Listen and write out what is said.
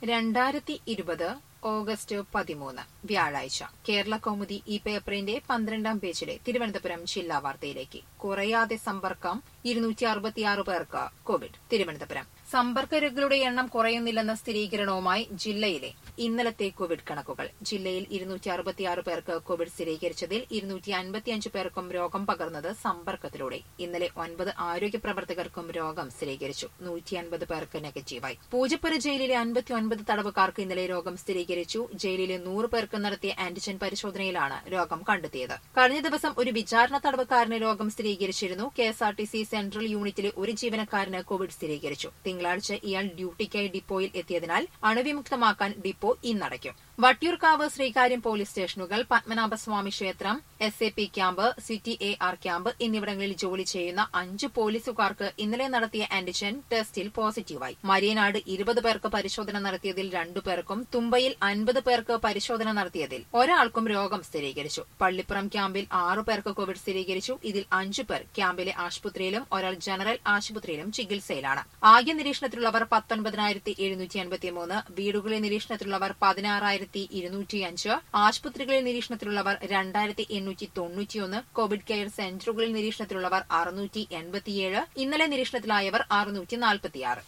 രണ്ടായിരത്തി ഇരുപത് ഓഗസ്റ്റ് പതിമൂന്ന് വ്യാഴാഴ്ച കേരള കൗമുദി ഈ പേപ്പറിന്റെ പന്ത്രണ്ടാം പേജിലെ തിരുവനന്തപുരം ജില്ലാ വാർത്തയിലേക്ക് കുറയാതെ സമ്പർക്കം ഇരുന്നൂറ്റി അറുപത്തിയാറ് പേർക്ക് കോവിഡ് തിരുവനന്തപുരം സമ്പർക്ക രോഗികളുടെ എണ്ണം കുറയുന്നില്ലെന്ന സ്ഥിരീകരണവുമായി ജില്ലയിലെ ഇന്നലത്തെ കോവിഡ് കണക്കുകൾ ജില്ലയിൽ ഇരുന്നൂറ്റി അറുപത്തിയാറ് പേർക്ക് കോവിഡ് സ്ഥിരീകരിച്ചതിൽ ഇരുന്നൂറ്റി അൻപത്തിയഞ്ച് പേർക്കും രോഗം പകർന്നത് സമ്പർക്കത്തിലൂടെ ഇന്നലെ ഒൻപത് ആരോഗ്യ പ്രവർത്തകർക്കും രോഗം സ്ഥിരീകരിച്ചു നൂറ്റി അൻപത് പേർക്ക് നെഗറ്റീവായി പൂജപ്പുര ജയിലിലെ അൻപത്തി ഒൻപത് തടവുകാർക്ക് ഇന്നലെ രോഗം സ്ഥിരീകരിച്ചു ജയിലിലെ നൂറ് പേർക്ക് നടത്തിയ ആന്റിജൻ പരിശോധനയിലാണ് രോഗം കണ്ടെത്തിയത് കഴിഞ്ഞ ദിവസം ഒരു വിചാരണ തടവുകാരന് രോഗം സ്ഥിരീകരിച്ചിരുന്നു കെഎസ്ആർടിസി സെൻട്രൽ യൂണിറ്റിലെ ഒരു ജീവനക്കാരന് കോവിഡ് സ്ഥിരീകരിച്ചു തിങ്കളാഴ്ച ഇയാൾ ഡ്യൂട്ടിക്കായി ഡിപ്പോയിൽ എത്തിയതിനാൽ അണുവിമുക്തമാക്കാൻ ഡിപ്പോ ഇന്നടയ്ക്കും വട്ടിയൂർക്കാവ് ശ്രീകാര്യം പോലീസ് സ്റ്റേഷനുകൾ പത്മനാഭസ്വാമി ക്ഷേത്രം S A P camp city A R camp എന്നിവിടങ്ങളിൽ ജോലി ചെയ്യുന്ന അഞ്ച് പോലീസുകാർക്ക് ഇന്നലെ നടത്തിയ ആന്റിജൻ ടെസ്റ്റിൽ പോസിറ്റീവായി മരിയനാട് ഇരുപത് പേർക്ക് പരിശോധന നടത്തിയതിൽ രണ്ടു പേർക്കും തുമ്പയിൽ അൻപത് പേർക്ക് പരിശോധന നടത്തിയതിൽ ഒരാൾക്കും രോഗം സ്ഥിരീകരിച്ചു പള്ളിപ്പുറം ക്യാമ്പിൽ ആറു പേർക്ക് കോവിഡ് സ്ഥിരീകരിച്ചു ഇതിൽ അഞ്ചു പേർ ക്യാമ്പിലെ ആശുപത്രിയിലും ഒരാൾ ജനറൽ ആശുപത്രിയിലും ചികിത്സയിലാണ് ആകെ നിരീക്ഷണത്തിലുള്ളവർ പത്തൊൻപതിനായിരത്തി എഴുന്നൂറ്റി അൻപത്തിമൂന്ന് വീടുകളിൽ നിരീക്ഷണത്തിലുള്ളവർ പതിനാറായിരത്തി ഇരുന്നൂറ്റിയഞ്ച് ആശുപത്രികളിൽ നിരീക്ഷണത്തിലുള്ളവർ രണ്ടായിരത്തി എണ്ണൂറ്റി തൊണ്ണൂറ്റിയൊന്ന് കോവിഡ് കെയർ സെന്ററുകളിൽ നിരീക്ഷണത്തിലുള്ളവർ അറുന്നൂറ്റി എൺപത്തിയേഴ് ഇന്നലെ നിരീക്ഷണത്തിലായവർ അറുന്നൂറ്റി നാൽപ്പത്തിയാറ്